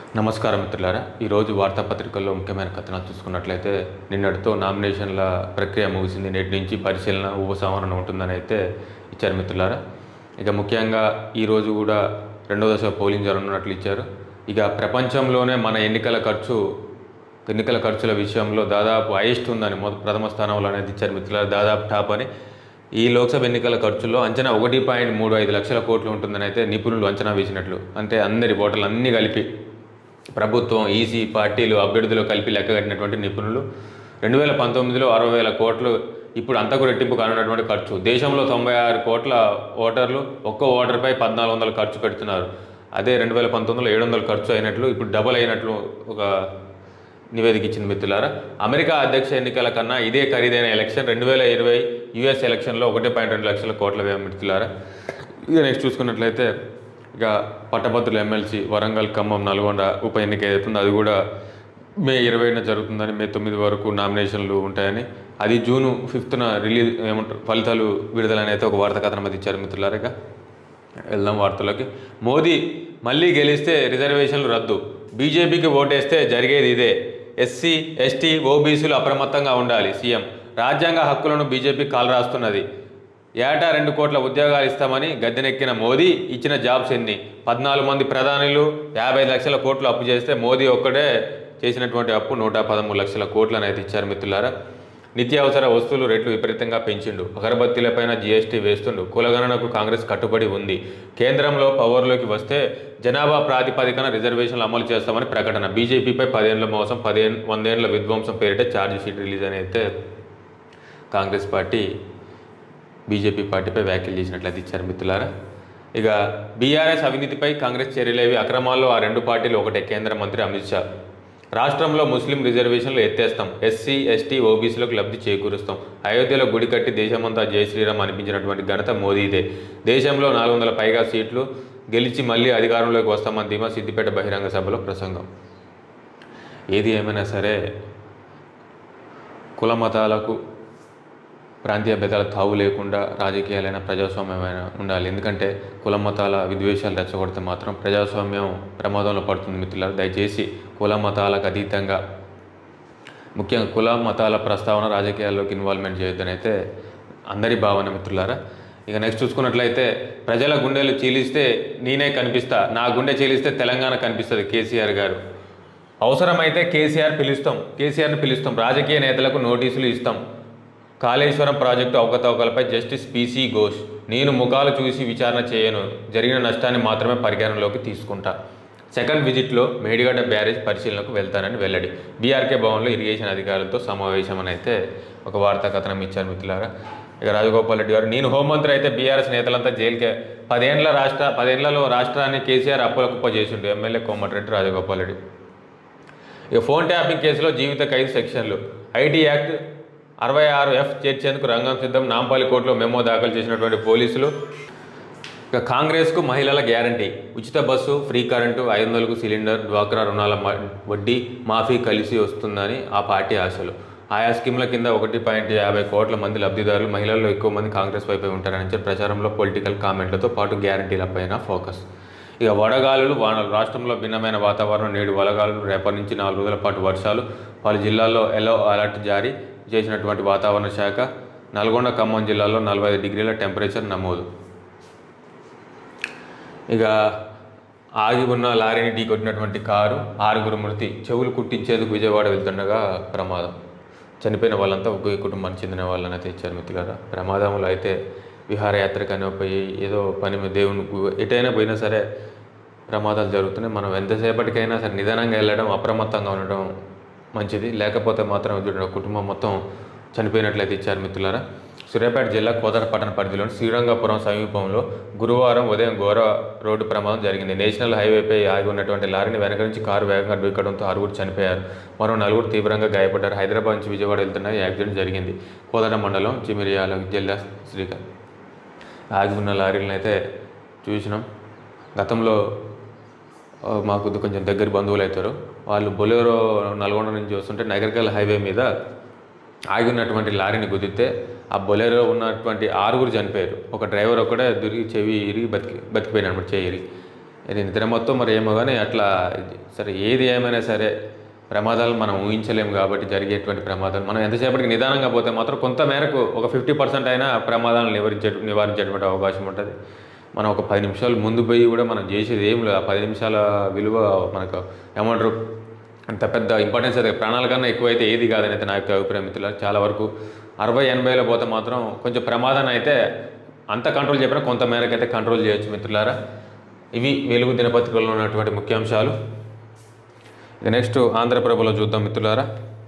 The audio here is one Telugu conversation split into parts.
నమస్కారం మిత్రులారా ఈరోజు వార్తాపత్రికల్లో ముఖ్యమైన కథనాలు చూసుకున్నట్లయితే నిన్నటితో నామినేషన్ల ప్రక్రియ ముగిసింది నేటి నుంచి పరిశీలన ఉపసంహరణ ఉంటుందని అయితే ఇచ్చారు మిత్రులారా ఇక ముఖ్యంగా ఈరోజు కూడా రెండో దశ పోలింగ్ జరగనున్నట్లు ఇచ్చారు ఇక ప్రపంచంలోనే మన ఎన్నికల ఖర్చు ఎన్నికల ఖర్చుల విషయంలో దాదాపు హైయెస్ట్ ఉందని మొద ప్రథమ స్థానంలో అనేది ఇచ్చారు మిత్రులారా దాదాపు టాప్ అని ఈ లోక్సభ ఎన్నికల ఖర్చుల్లో అంచనా ఒకటి పాయింట్ మూడు ఐదు లక్షల కోట్లు ఉంటుందని అయితే నిపుణులు అంచనా వేసినట్లు అంటే అందరి ఓటర్లు అన్నీ కలిపి ప్రభుత్వం ఈసీ పార్టీలు అభ్యర్థులు కలిపి లెక్కగట్టినటువంటి నిపుణులు రెండు వేల పంతొమ్మిదిలో అరవై వేల కోట్లు ఇప్పుడు అంతకు రెట్టింపు కానున్నటువంటి ఖర్చు దేశంలో తొంభై ఆరు కోట్ల ఓటర్లు ఒక్కో ఓటర్పై పద్నాలుగు వందలు ఖర్చు పెడుతున్నారు అదే రెండు వేల పంతొమ్మిదిలో ఏడు వందలు ఖర్చు అయినట్లు ఇప్పుడు డబల్ అయినట్లు ఒక నివేదిక ఇచ్చింది మిత్రులారా అమెరికా అధ్యక్ష ఎన్నికల కన్నా ఇదే ఖరీదైన ఎలక్షన్ రెండు వేల ఇరవై యుఎస్ ఎలక్షన్లో ఒకటి పాయింట్ రెండు లక్షల కోట్ల వ్యయం మిత్రులారా ఇక నెక్స్ట్ చూసుకున్నట్లయితే ఇక పట్టభద్రుల ఎమ్మెల్సీ వరంగల్ ఖమ్మం నల్గొండ ఉప ఎన్నిక ఏదైతుందో అది కూడా మే ఇరవైన జరుగుతుందని మే తొమ్మిది వరకు నామినేషన్లు ఉంటాయని అది జూను ఫిఫ్త్న రిలీజ్ ఏమంటారు ఫలితాలు విడుదలని అయితే ఒక వార్తా కథనం అది ఇచ్చారు మిత్రులారా ఇక వెళ్దాం వార్తల్లోకి మోదీ మళ్ళీ గెలిస్తే రిజర్వేషన్లు రద్దు బీజేపీకి ఓటేస్తే జరిగేది ఇదే ఎస్సీ ఎస్టీ ఓబీసీలు అప్రమత్తంగా ఉండాలి సీఎం రాజ్యాంగ హక్కులను బీజేపీ కాలు రాస్తున్నది ఏటా రెండు కోట్ల ఉద్యోగాలు ఇస్తామని గద్దెనెక్కిన మోదీ ఇచ్చిన జాబ్స్ ఎన్ని పద్నాలుగు మంది ప్రధానులు యాభై లక్షల కోట్లు అప్పు చేస్తే మోదీ ఒక్కడే చేసినటువంటి అప్పు నూట పదమూడు లక్షల కోట్లను అయితే ఇచ్చారు మిత్రులారా నిత్యావసర వస్తువులు రేట్లు విపరీతంగా పెంచిండు అగరబత్తీలపైన జీఎస్టీ వేస్తుండు కులగణనకు కాంగ్రెస్ కట్టుబడి ఉంది కేంద్రంలో పవర్లోకి వస్తే జనాభా ప్రాతిపదికన రిజర్వేషన్లు అమలు చేస్తామని ప్రకటన బీజేపీపై పదేళ్ల మోసం పదిహేను వందేళ్ల విధ్వంసం పేరిట ఛార్జ్ షీట్ రిలీజ్ అని అయితే కాంగ్రెస్ పార్టీ బీజేపీ పార్టీపై వ్యాఖ్యలు చేసినట్లయితే ఇచ్చారు మిత్రులారా ఇక బీఆర్ఎస్ అవినీతిపై కాంగ్రెస్ చర్యలేవి అక్రమాల్లో ఆ రెండు పార్టీలు ఒకటే కేంద్ర మంత్రి అమిత్ షా రాష్ట్రంలో ముస్లిం రిజర్వేషన్లు ఎత్తేస్తాం ఎస్సీ ఎస్టీ ఓబీసీలకు లబ్ధి చేకూరుస్తాం అయోధ్యలో గుడి కట్టి దేశమంతా జై శ్రీరామ్ అనిపించినటువంటి ఘనత మోదీదే దేశంలో నాలుగు వందల పైగా సీట్లు గెలిచి మళ్ళీ అధికారంలోకి వస్తామని ధీమా సిద్దిపేట బహిరంగ సభలో ప్రసంగం ఏది ఏమైనా సరే కుల మతాలకు ప్రాంతీయ భేదాల తావు లేకుండా రాజకీయాలైన ప్రజాస్వామ్యమైన ఉండాలి ఎందుకంటే కుల మతాల విద్వేషాలు రెచ్చగొడితే మాత్రం ప్రజాస్వామ్యం ప్రమాదంలో పడుతుంది మిత్రులారా దయచేసి కుల మతాలకు అతీతంగా ముఖ్యంగా కుల మతాల ప్రస్తావన రాజకీయాల్లోకి ఇన్వాల్వ్మెంట్ చేయొద్దని అయితే అందరి భావన మిత్రులారా ఇక నెక్స్ట్ చూసుకున్నట్లయితే ప్రజల గుండెలు చీలిస్తే నేనే కనిపిస్తా నా గుండె చీలిస్తే తెలంగాణ కనిపిస్తుంది కేసీఆర్ గారు అవసరమైతే కేసీఆర్ పిలుస్తాం కేసీఆర్ని పిలుస్తాం రాజకీయ నేతలకు నోటీసులు ఇస్తాం కాళేశ్వరం ప్రాజెక్టు అవకతవకలపై జస్టిస్ పీసీ ఘోష్ నేను ముఖాలు చూసి విచారణ చేయను జరిగిన నష్టాన్ని మాత్రమే పరిగణనలోకి తీసుకుంటా సెకండ్ విజిట్లో మేడిగడ్డ బ్యారేజ్ పరిశీలనకు వెళ్తానని వెల్లడి బీఆర్కే భవన్లో ఇరిగేషన్ అధికారులతో సమావేశం అని అయితే ఒక వార్తా కథనం ఇచ్చారు మిత్రులారా ఇక రాజగోపాల్ రెడ్డి గారు నేను హోంమంత్రి అయితే బీఆర్ఎస్ నేతలంతా జైలుకే పదేళ్ల రాష్ట్ర పదేళ్లలో రాష్ట్రాన్ని కేసీఆర్ అప్పుల కుప్ప చేసిండు ఎమ్మెల్యే కోమటిరెడ్డి రాజగోపాల్ రెడ్డి ఇక ఫోన్ ట్యాపింగ్ కేసులో జీవిత ఖైదు సెక్షన్లు ఐటీ యాక్ట్ అరవై ఆరు ఎఫ్ చేర్చేందుకు రంగం సిద్ధం నాంపల్లి కోర్టులో మెమో దాఖలు చేసినటువంటి పోలీసులు ఇక కాంగ్రెస్కు మహిళల గ్యారంటీ ఉచిత బస్సు ఫ్రీ కరెంటు ఐదు వందలకు సిలిండర్ డ్వాక్రా రుణాల మ- వడ్డీ మాఫీ కలిసి వస్తుందని ఆ పార్టీ ఆశలు ఆయా స్కీమ్ల కింద ఒకటి పాయింట్ యాభై కోట్ల మంది లబ్ధిదారులు మహిళల్లో ఎక్కువ మంది కాంగ్రెస్ వైపే ఉంటారని చెప్పి ప్రచారంలో పొలిటికల్ కామెంట్లతో పాటు గ్యారంటీలపైన ఫోకస్ ఇక వడగాలులు వానలు రాష్ట్రంలో భిన్నమైన వాతావరణం నేడు వడగాలులు రేపటి నుంచి నాలుగు రోజుల పాటు వర్షాలు పలు జిల్లాల్లో ఎల్లో అలర్ట్ జారీ చేసినటువంటి వాతావరణ శాఖ నల్గొండ ఖమ్మం జిల్లాలో నలభై ఐదు డిగ్రీల టెంపరేచర్ నమోదు ఇక ఆగి ఉన్న లారీని ఢీకొట్టినటువంటి కారు ఆరుగురు మృతి చెవులు కుట్టించేందుకు విజయవాడ వెళ్తుండగా ప్రమాదం చనిపోయిన వాళ్ళంతా ఒకే కుటుంబానికి చెందిన వాళ్ళని అయితే ఇచ్చారు మిత్రులారా ప్రమాదంలో అయితే విహారయాత్రకైనా పోయి ఏదో పని మీద దేవుని గు- ఎటైనా పోయినా సరే ప్రమాదాలు జరుగుతున్నాయి మనం ఎంతసేపటికైనా సరే నిదానంగా వెళ్ళడం అప్రమత్తంగా ఉండడం మంచిది లేకపోతే మాత్రం చూడండి ఒక కుటుంబం మొత్తం చనిపోయినట్లయితే ఇచ్చారు మిత్రులారా సూర్యాపేట జిల్లా కోదర పట్టణ పరిధిలోని శ్రీరంగపురం సమీపంలో గురువారం ఉదయం ఘోర రోడ్డు ప్రమాదం జరిగింది నేషనల్ హైవేపై ఆగి ఉన్నటువంటి లారీని వెనక నుంచి కారు వేగంగా ఢీకడంతో ఆరుగురు చనిపోయారు మరో నలుగురు తీవ్రంగా గాయపడ్డారు హైదరాబాద్ నుంచి విజయవాడ వెళ్తున్న ఈ యాక్సిడెంట్ జరిగింది కోదర మండలం చిమిరియాల జిల్లా శ్రీకాంత్ ఆగి ఉన్న లారీలను అయితే చూసినాం గతంలో ఆ, మాకు కొంచెం దగ్గర బంధువులు అవుతారు వాళ్ళు బొలేరో నల్గొండ నుంచి వస్తుంటే నగరికల్ హైవే మీద ఆగి ఉన్నటువంటి లారీని గుద్దితే ఆ బొలేరో ఉన్నటువంటి ఆరుగురు చనిపోయారు ఒక డ్రైవర్ ఒకడే దురిగి చెవి ఇరిగి బతికి బతికిపోయినాడు అనమాట చెయ్యి ఇరిగి ఇది నిద్ర మొత్తం మరి ఏమో కానీ అట్లా ఇది- సరే ఏది ఏమైనా సరే ప్రమాదాలు మనం ఊహించలేము కాబట్టి జరిగేటువంటి ప్రమాదాలు మనం ఎంతసేపటికి నిదానంగా పోతే మాత్రం కొంత మేరకు ఒక ఫిఫ్టీ పర్సెంట్ అయినా ప్రమాదాలను నివారించే నివారించేటువంటి అవకాశం ఉంటుంది మనం ఒక పది నిమిషాలు ముందు పోయి కూడా మనం చేసేది ఏం లేదు ఆ పది నిమిషాల విలువ మనకు ఏమంటారు అంత పెద్ద ఇంపార్టెన్స్ అయితే ప్రాణాల కన్నా ఎక్కువైతే ఏది కాదని అయితే నా యొక్క అభిప్రాయం మిత్రులారా చాలా వరకు అరవై ఎనభైలో పోతే మాత్రం కొంచెం ప్రమాదాన్ని అయితే అంత కంట్రోల్ చెప్పినా కొంత మేరకు అయితే కంట్రోల్ చేయొచ్చు మిత్రులారా ఇవి వెలుగు దినపత్రికల్లో ఉన్నటువంటి ముఖ్యాంశాలు ఇక నెక్స్ట్ ఆంధ్రప్రభలో చూద్దాం మిత్రులారా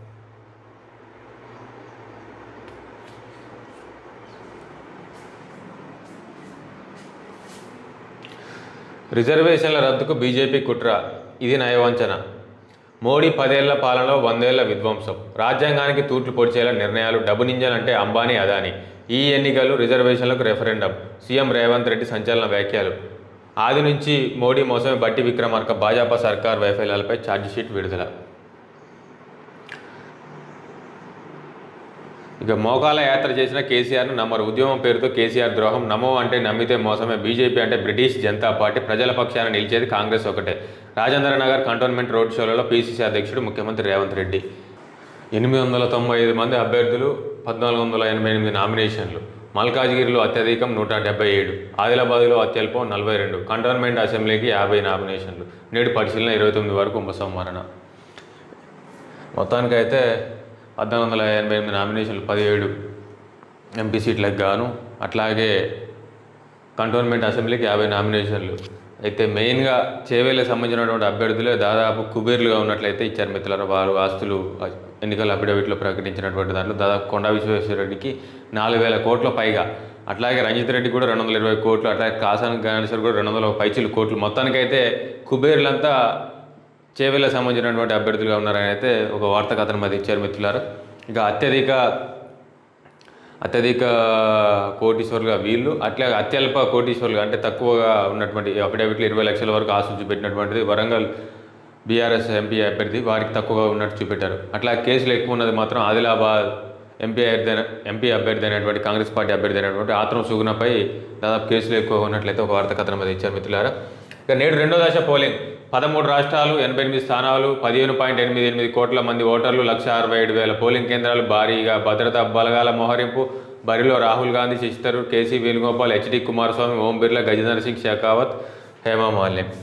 రిజర్వేషన్ల రద్దుకు బీజేపీ కుట్ర ఇది నయవంచన మోడీ పదేళ్ల పాలనలో వందేళ్ల విధ్వంసం రాజ్యాంగానికి తూట్లు పొడిచేలా నిర్ణయాలు డబ్బు నింజాలంటే అంబానీ అదాని ఈ ఎన్నికలు రిజర్వేషన్లకు రెఫరెండం సీఎం రేవంత్ రెడ్డి సంచలన వ్యాఖ్యలు ఆది నుంచి మోడీ మోసమే బట్టి విక్రమార్క భాజపా సర్కార్ వైఫల్యాలపై ఛార్జిషీట్ విడుదల ఇక మోకాల యాత్ర చేసిన కేసీఆర్ను నమ్మరు ఉద్యమం పేరుతో కేసీఆర్ ద్రోహం నమో అంటే నమ్మితే మోసమే బీజేపీ అంటే బ్రిటిష్ జనతా పార్టీ ప్రజల పక్షాన నిలిచేది కాంగ్రెస్ ఒకటే రాజేంద్ర నగర్ కంటోన్మెంట్ రోడ్ షోలలో పీసీసీ అధ్యక్షుడు ముఖ్యమంత్రి రేవంత్ రెడ్డి ఎనిమిది వందల తొంభై ఐదు మంది అభ్యర్థులు పద్నాలుగు వందల ఎనభై ఎనిమిది నామినేషన్లు మల్కాజ్గిరిలో అత్యధికం నూట డెబ్బై ఏడు ఆదిలాబాద్లో అత్యల్పం నలభై రెండు కంటోన్మెంట్ అసెంబ్లీకి యాభై నామినేషన్లు నేడు పరిశీలన ఇరవై తొమ్మిది వరకు ఉపసంహరణ మొత్తానికైతే పద్నాలుగు వందల ఎనభై ఎనిమిది నామినేషన్లు పదిహేడు ఎంపీ సీట్లకు గాను అట్లాగే కంటోన్మెంట్ అసెంబ్లీకి యాభై నామినేషన్లు అయితే మెయిన్గా చేవేలకు సంబంధించినటువంటి అభ్యర్థులే దాదాపు కుబేర్లుగా ఉన్నట్లయితే ఇచ్చారు మిత్రులారా వారు ఆస్తులు ఎన్నికల అఫిడవిట్లో ప్రకటించినటువంటి దాంట్లో దాదాపు కొండా విశ్వేశ్వరరెడ్డికి నాలుగు వేల కోట్ల పైగా అట్లాగే రంజిత్ రెడ్డి కూడా రెండు వందల ఇరవై కోట్లు అట్లాగే కాసాని గణేశ్వర్ కూడా రెండు వందల పైచిలు కోట్లు మొత్తానికైతే కుబేర్లంతా చేవేలకు సంబంధించినటువంటి అభ్యర్థులుగా ఉన్నారని అయితే ఒక వార్తా కథనం అది ఇచ్చారు మిత్రులారు ఇక అత్యధిక అత్యధిక కోటీశ్వరులుగా వీళ్ళు అట్లా అత్యల్ప కోటీశ్వరులుగా అంటే తక్కువగా ఉన్నటువంటి అఫిడవిట్లు ఇరవై లక్షల వరకు ఆశ చూపెట్టినటువంటిది వరంగల్ బీఆర్ఎస్ ఎంపీ అభ్యర్థి వారికి తక్కువగా ఉన్నట్టు చూపెట్టారు అట్లా కేసులు ఎక్కువ ఉన్నది మాత్రం ఆదిలాబాద్ ఎంపీ అభ్యర్థి అయిన- ఎంపీ అభ్యర్థి అయినటువంటి కాంగ్రెస్ పార్టీ అభ్యర్థి అయినటువంటి ఆత్రం సుగుణపై దాదాపు కేసులు ఎక్కువ ఉన్నట్లయితే ఒక వార్తా కథనం అది ఇచ్చారు మిత్రులారా ఇక నేడు రెండో దశ పోలింగ్ పదమూడు రాష్ట్రాలు ఎనభై ఎనిమిది స్థానాలు పదిహేను పాయింట్ ఎనిమిది ఎనిమిది కోట్ల మంది ఓటర్లు లక్ష అరవై ఏడు వేల పోలింగ్ కేంద్రాలు భారీగా భద్రతా బలగాల మోహరింపు బరిలో రాహుల్ గాంధీ శశిధర్ కేసీ వేణుగోపాల్ హెచ్డి కుమారస్వామి ఓం బిర్లా గజేంద్ర సింగ్ షెకావత్ హేమా మాలిని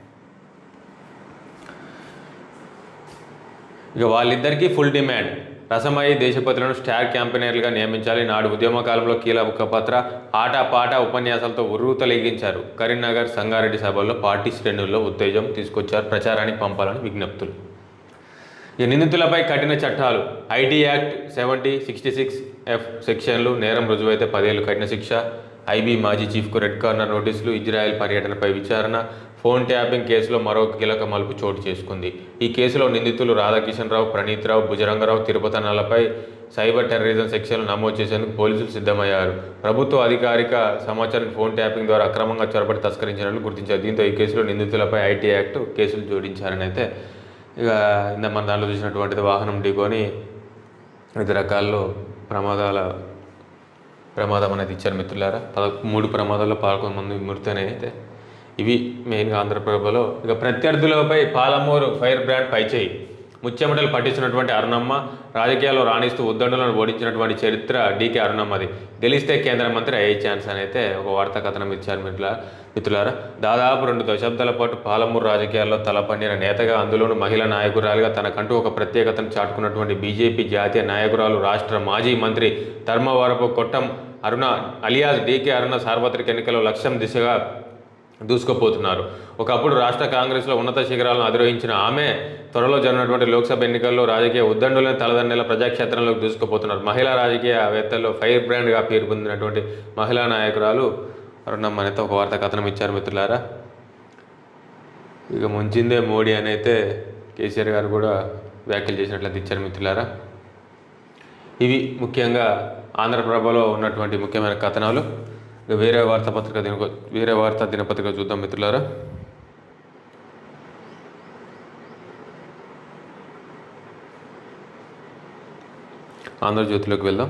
ఇక వాళ్ళిద్దరికీ ఫుల్ డిమాండ్ రసమయి దేశపతులను స్టార్ క్యాంపెయినర్లుగా నియమించాలి నాడు ఉద్యమ కాలంలో కీలక పాత్ర ఆట పాట ఉపన్యాసాలతో ఉర్రు తొలగించారు కరీంనగర్ సంగారెడ్డి సభల్లో పార్టీ శ్రేణుల్లో ఉత్తేజం తీసుకొచ్చారు ప్రచారానికి పంపాలని విజ్ఞప్తులు ఈ నిందితులపై కఠిన చట్టాలు IT act seventy sixty six F సెక్షన్లు నేరం రుజువైతే పదేళ్లు కఠిన శిక్ష ఐబీ మాజీ చీఫ్కు రెడ్ కార్నర్ నోటీసులు ఇజ్రాయెల్ పర్యటనపై విచారణ ఫోన్ ట్యాపింగ్ కేసులో మరో కీలక మలుపు చోటు చేసుకుంది ఈ కేసులో నిందితులు రాధాకిషన్ రావు ప్రణీత్ రావు భుజరంగరావు తిరుపతనాలపై సైబర్ టెర్రరిజం సెక్షన్లు నమోదు చేసేందుకు పోలీసులు సిద్ధమయ్యారు ప్రభుత్వ అధికారిక సమాచారం ఫోన్ ట్యాపింగ్ ద్వారా అక్రమంగా చొరబడి తస్కరించినట్లు గుర్తించారు దీంతో ఈ కేసులో నిందితులపై ఐటీ యాక్ట్ కేసులు జోడించారని అయితే ఇక ఇంత మన దాంట్లో చూసినటువంటిది వాహనం ఢీకొని వివిధ రకాల్లో ప్రమాదాల ప్రమాదం అనేది ఇచ్చారు మిత్రులారా పద మూడు ప్రమాదాల్లో పదకొండు మంది మృతి అనేది అయితే ఇవి మెయిన్గా ఆంధ్రప్రభలో ఇక ప్రత్యర్థులపై పాలమూరు ఫైర్ బ్రాండ్ పైచేయి ముచ్చెమటలు పట్టించినటువంటి అరుణమ్మ రాజకీయాల్లో రాణిస్తూ ఉద్దండులను ఓడించినటువంటి చరిత్ర డీకే అరుణమ్మది గెలిస్తే కేంద్ర మంత్రి అయ్యే ఛాన్స్ అని అయితే ఒక వార్తా కథనం ఇచ్చారు మిత్రుల మిత్రులారా దాదాపు రెండు దశాబ్దాల పాటు పాలమూరు రాజకీయాల్లో తలపండిన నేతగా అందులోనూ మహిళా నాయకురాలుగా తనకంటూ ఒక ప్రత్యేకతను చాటుకున్నటువంటి బీజేపీ జాతీయ నాయకురాలు రాష్ట్ర మాజీ మంత్రి ధర్మవరపు కొట్టం అరుణ అలియాస్ డీకే అరుణ సార్వత్రిక ఎన్నికల్లో లక్ష్యం దిశగా దూసుకుపోతున్నారు ఒకప్పుడు రాష్ట్ర కాంగ్రెస్లో ఉన్నత శిఖరాలను అధిరోహించిన ఆమె త్వరలో జరిగినటువంటి లోక్సభ ఎన్నికల్లో రాజకీయ ఉద్దండులను తలదండల ప్రజాక్షేత్రంలోకి దూసుకుపోతున్నారు మహిళా రాజకీయవేత్తల్లో ఫైర్ బ్రాండ్గా పేరు పొందినటువంటి మహిళా నాయకురాలు అరుణమ్మ అనేది ఒక వార్తా కథనం ఇచ్చారు మిత్రులారా ఇక ముంచిందే మోడీ అని అయితే కేసీఆర్ గారు కూడా వ్యాఖ్యలు చేసినట్లయితే ఇచ్చారు మిత్రులారా ఇవి ముఖ్యంగా ఆంధ్రప్రభలో ఉన్నటువంటి ముఖ్యమైన కథనాలు ఇక వేరే వార్తాపత్రిక దిన వేరే వార్తా దినపత్రిక చూద్దాం మిత్రులారా ఆంధ్రజ్యోతిలోకి వెళ్దాం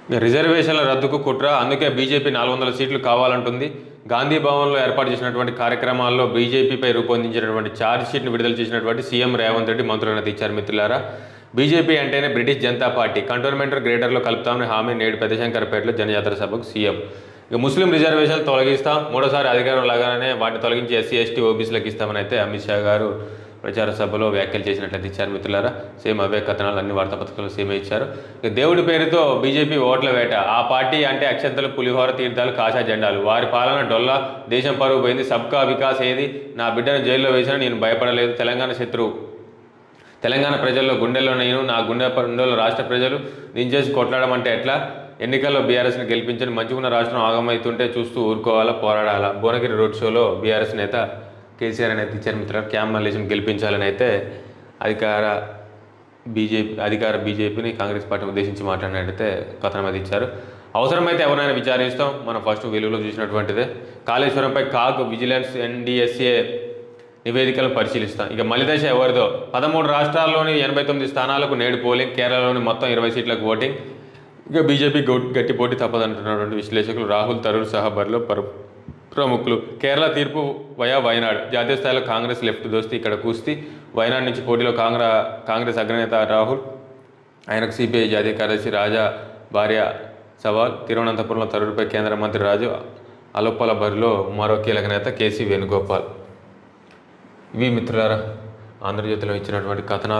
ఇక రిజర్వేషన్ల రద్దుకు కుట్ర అందుకే బీజేపీ నాలుగు వందల సీట్లు కావాలంటుంది గాంధీ భవన్లో ఏర్పాటు చేసినటువంటి కార్యక్రమాల్లో బీజేపీపై రూపొందించినటువంటి ఛార్జ్ షీట్ను విడుదల చేసినటువంటి సీఎం రేవంత్ రెడ్డి మంత్రులను ఇచ్చారు మిత్రులారా బీజేపీ అంటేనే బ్రిటిష్ జనతా పార్టీ కంటోన్మెంట్ గ్రేటర్లో కలుపుతామని హామీ నేడు పెద్దశంకరపేటలో జనయాత్ర సభకు సీఎం ఇక ముస్లిం రిజర్వేషన్లు తొలగిస్తాం మూడోసారి అధికారం లాగానే వాటిని తొలగించి ఎస్సీ ఎస్టీ ఓబీసీలకు ఇస్తామని అయితే అమిత్ షా గారు ప్రచార సభలో వ్యాఖ్యలు చేసినట్లయితే ఇచ్చారు మిత్రులారా సేమ్ అవే కథనాలు అన్ని వార్తాపత్రికలు సేమే ఇచ్చారు ఇక దేవుడి పేరుతో బీజేపీ ఓట్ల వేట ఆ పార్టీ అంటే అక్షంతలు పులిహోర తీర్థాలు కాషా జెండాలు వారి పాలన డొల్లా దేశం పరువు పోయింది సబ్కా వికాస్ ఏది నా బిడ్డను జైల్లో వేసినా నేను భయపడలేదు తెలంగాణ శత్రువు తెలంగాణ ప్రజల్లో గుండెల్లో నేను నా గుండె గుండెల్లో రాష్ట్ర ప్రజలు దించేసి కొట్లాడమంటే ఎట్లా ఎన్నికల్లో బీఆర్ఎస్ని గెలిపించని మంచిగున్న రాష్ట్రం ఆగమవుతుంటే చూస్తూ ఊరుకోవాలా పోరాడాలా భువనగిరి రోడ్ షోలో బీఆర్ఎస్ నేత కేసీఆర్ అనేది ఇచ్చారు మిత్రులు క్యామ్ మల్లేషన్ గెలిపించాలని అయితే అధికార బీజేపీ అధికార బీజేపీని కాంగ్రెస్ పార్టీ ఉద్దేశించి మాట్లాడినట్టయితే కథనం అది ఇచ్చారు అవసరమైతే ఎవరైనా విచారిస్తాం మనం ఫస్ట్ వెలుగులో చూసినటువంటిదే కాళేశ్వరంపై కాగ్ విజిలెన్స్ ఎన్డీఎస్ఏ నివేదికలను పరిశీలిస్తాం ఇక మలిదశ ఎవరిదో పదమూడు రాష్ట్రాల్లోని ఎనభై తొమ్మిది స్థానాలకు నేడు పోలింగ్ కేరళలోని మొత్తం ఇరవై సీట్లకు ఓటింగ్ ఇక బీజేపీ గౌ- గట్టి పోటీ తప్పదంటున్నటువంటి విశ్లేషకులు రాహుల్ తరూర్ సహా బరిలో పరు ప్రముఖులు కేరళ తీర్పు వయా వయనాడ్ జాతీయ స్థాయిలో కాంగ్రెస్ లెఫ్ట్ దోస్తి ఇక్కడ కూస్తి వయనాడ్ నుంచి పోటీలో కాంగ్రె కాంగ్రెస్ అగ్రనేత రాహుల్ ఆయనకు సిపిఐ జాతీయ కార్యదర్శి రాజా భార్య సవాల్ తిరువనంతపురంలో తరూరుపై కేంద్ర మంత్రి రాజు అలోపల బరిలో మరో కీలక నేత కేసీ వేణుగోపాల్ ఇవి మిత్రులారా ఆంధ్రజ్యోతిలో ఇచ్చినటువంటి కథనాలు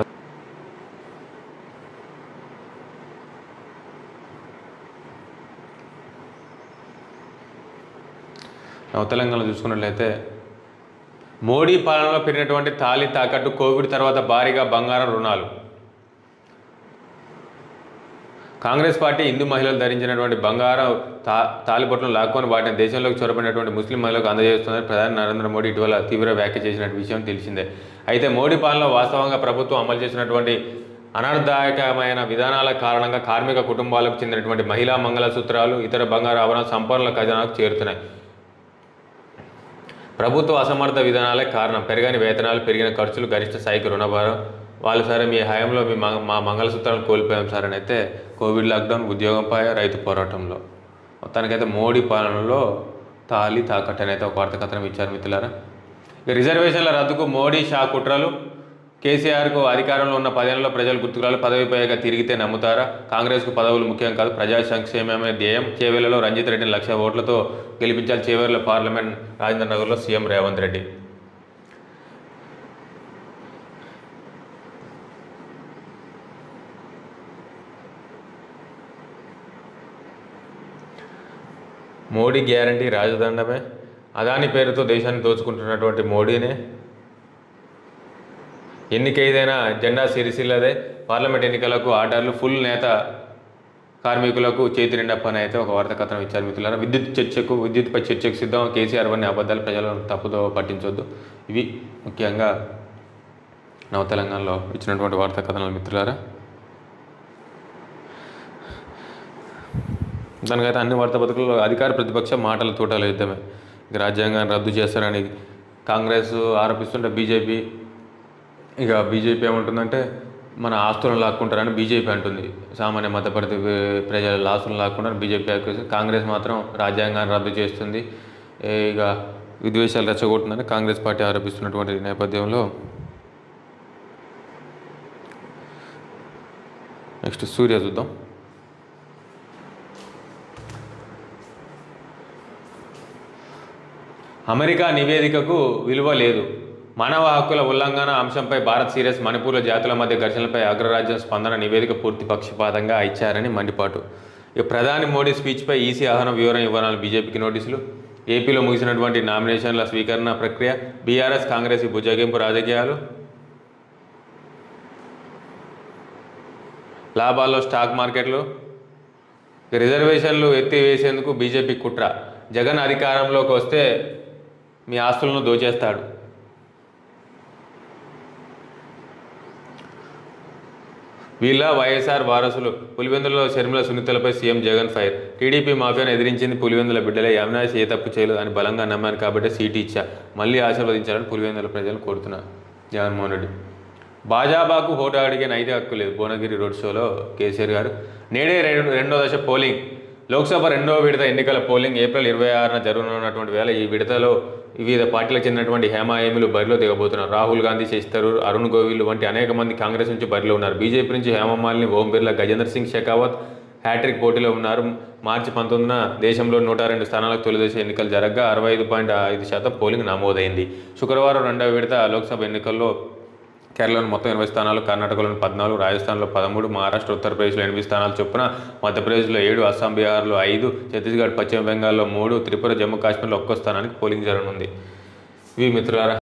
నవ తెలంగాణలో చూసుకున్నట్లయితే మోడీ పాలనలో పెరిగినటువంటి తాలి తాకట్టు కోవిడ్ తర్వాత భారీగా బంగారం రుణాలు కాంగ్రెస్ పార్టీ హిందూ మహిళలు ధరించినటువంటి బంగారం తా తాలిబొట్లను లాక్కొని వాటిని దేశంలోకి చొరబడినటువంటి ముస్లిం మహిళలకు అందజేస్తుందని ప్రధాని నరేంద్ర మోడీ ఇటీవల తీవ్ర వ్యాఖ్య చేసిన విషయం తెలిసిందే అయితే మోడీ పాలనలో వాస్తవంగా ప్రభుత్వం అమలు చేసినటువంటి అనర్థదాయకమైన విధానాల కారణంగా కార్మిక కుటుంబాలకు చెందినటువంటి మహిళా మంగళసూత్రాలు ఇతర బంగారు ఆభరణాలు సంపన్నుల ఖజానాకు చేరుతున్నాయి ప్రభుత్వ అసమర్థ విధానాలే కారణం పెరగని వేతనాలు పెరిగిన ఖర్చులు గరిష్ట స్థాయికి రుణభారం వాళ్ళు సరే మీ హయాంలో మీ మ- మా మంగళసూత్రాలను కోల్పోయాం సార్ అని అయితే కోవిడ్ లాక్డౌన్ ఉద్యోగంపై రైతు పోరాటంలో మొత్తానికైతే మోడీ పాలనలో తాలి తాకట్టు అని అయితే ఒక వార్త కథనం ఇచ్చారు మిత్రులారా ఇక రిజర్వేషన్ల రద్దుకు మోడీ షా కుట్రలు కేసీఆర్కు అధికారంలో ఉన్న పదేళ్లలో ప్రజలు గుర్తుకురాలు పదవిపైగా తిరిగితే నమ్ముతారా కాంగ్రెస్కు పదవులు ముఖ్యం కాదు ప్రజా సంక్షేమమే ధ్యేయం చేవేళ్లలో రంజిత్ రెడ్డిని లక్ష ఓట్లతో గెలిపించాలి చేవేళ్ల పార్లమెంట్ రాజేంద్ర నగర్లో సీఎం రేవంత్ రెడ్డి మోడీ గ్యారంటీ రాజదండమే అదాని పేరుతో దేశాన్ని దోచుకుంటున్నటువంటి మోడీనే ఎన్నికైదైనా జెండా సిరిసిల్లదే పార్లమెంట్ ఎన్నికలకు ఆర్డర్లు ఫుల్ నేత కార్మికులకు చేతి నిండా పని అయితే ఒక వార్త కథనం ఇచ్చారు మిత్రులారా విద్యుత్ చర్చకు విద్యుత్పై చర్చకు సిద్ధం కేసీఆర్ అన్ని అబద్ధాలు ప్రజలను తప్పుదో పట్టించొద్దు ఇవి ముఖ్యంగా నవ తెలంగాణలో ఇచ్చినటువంటి వార్తా కథనాలు మిత్రులారా దానికైతే అన్ని వార్తాపత్రికల్లో అధికార ప్రతిపక్ష మాటల తోటల యుద్ధమే ఇక రాజ్యాంగాన్ని రద్దు చేస్తారని కాంగ్రెస్ ఆరోపిస్తుంటే బీజేపీ ఇక బీజేపీ ఏమంటుందంటే మన ఆస్తులను లాక్కుంటారని బీజేపీ అంటుంది సామాన్య మధ్యపరిధి ప్రజల ఆస్తులను లాక్కుంటారని బీజేపీ ఆరోపిస్తుంది. కాంగ్రెస్ మాత్రం రాజ్యాంగాన్ని రద్దు చేస్తుంది ఏ ఇక విద్వేషాలు రెచ్చగొడుతుందని కాంగ్రెస్ పార్టీ ఆరోపిస్తున్నటువంటి నేపథ్యంలో నెక్స్ట్ సూర్య చూద్దాం అమెరికా నివేదికకు విలువ లేదు మానవ హక్కుల ఉల్లంఘన అంశంపై భారత్ సీరియస్ మణిపూర్ల జాతుల మధ్య ఘర్షణలపై అగ్రరాజ్యం స్పందన నివేదిక పూర్తి పక్షపాతంగా ఇచ్చారని మండిపాటు ఇక ప్రధాని మోడీ స్పీచ్పై ఈసీ ఆహ్వానం వివరణ ఇవ్వాలని బీజేపీకి నోటీసులు ఏపీలో ముగిసినటువంటి నామినేషన్ల స్వీకరణ ప్రక్రియ బీఆర్ఎస్ కాంగ్రెస్ ఈ బుజ్జగింపు రాజకీయాలు లాభాల్లో స్టాక్ మార్కెట్లు ఇక రిజర్వేషన్లు ఎత్తివేసేందుకు బీజేపీ కుట్ర జగన్ అధికారంలోకి వస్తే మీ ఆస్తులను దోచేస్తాడు వీళ్ళ వైఎస్ఆర్ వారసులు పులివెందులలో షర్మిల సునీతలపై సీఎం జగన్ ఫైర్ టీడీపీ మాఫియాను ఎదిరించింది పులివెందుల బిడ్డలే అవినాష్ ఏ తప్పు చేయలేదు అని బలంగా నమ్మాను కాబట్టి సీటు ఇచ్చా మళ్ళీ ఆశీర్వదించాలని పులివెందుల ప్రజలు కోరుతున్నారు జగన్మోహన్ రెడ్డి భాజపాకు హోటా అడిగే నైతిక హక్కు లేదు భువనగిరి రోడ్ షోలో కేసీఆర్ గారు నేడే రెండు రెండో దశ పోలింగ్ లోక్సభ రెండవ విడత ఎన్నికల పోలింగ్ ఏప్రిల్ ఇరవై ఆరున జరగనున్నటువంటి వేళ ఈ విడతలో వివిధ పార్టీలకు చెందినటువంటి హేమాయేములు బరిలో దిగబోతున్నారు రాహుల్ గాంధీ శశి థరూర్ అరుణ్ గోవిల్ వంటి అనేక మంది కాంగ్రెస్ నుంచి బరిలో ఉన్నారు బీజేపీ నుంచి హేమమాలిని ఓం బిర్లా గజేంద్ర సింగ్ షెకావత్ హ్యాట్రిక్ పోటీలో ఉన్నారు మార్చి పంతొమ్మిదిన దేశంలో నూట రెండు స్థానాలకు తొలిదశ ఎన్నికలు జరగగా అరవై ఐదు పాయింట్ ఐదు శాతం పోలింగ్ నమోదైంది శుక్రవారం రెండవ విడత లోక్సభ ఎన్నికల్లో కేరళలో మొత్తం ఇరవై స్థానాలు కర్ణాటకలోని పద్నాలుగు రాజస్థాన్లో పదమూడు మహారాష్ట్ర ఉత్తరప్రదేశ్లో ఎనిమిది స్థానాలు చొప్పున మధ్యప్రదేశ్లో ఏడు అస్సాం బీహార్లో ఐదు ఛత్తీస్గఢ్ పశ్చిమ బెంగాల్లో మూడు త్రిపుర జమ్మూ కాశ్మీర్లో ఒక్కో స్థానానికి పోలింగ్ జరగనుంది ఇవి మిత్రులారా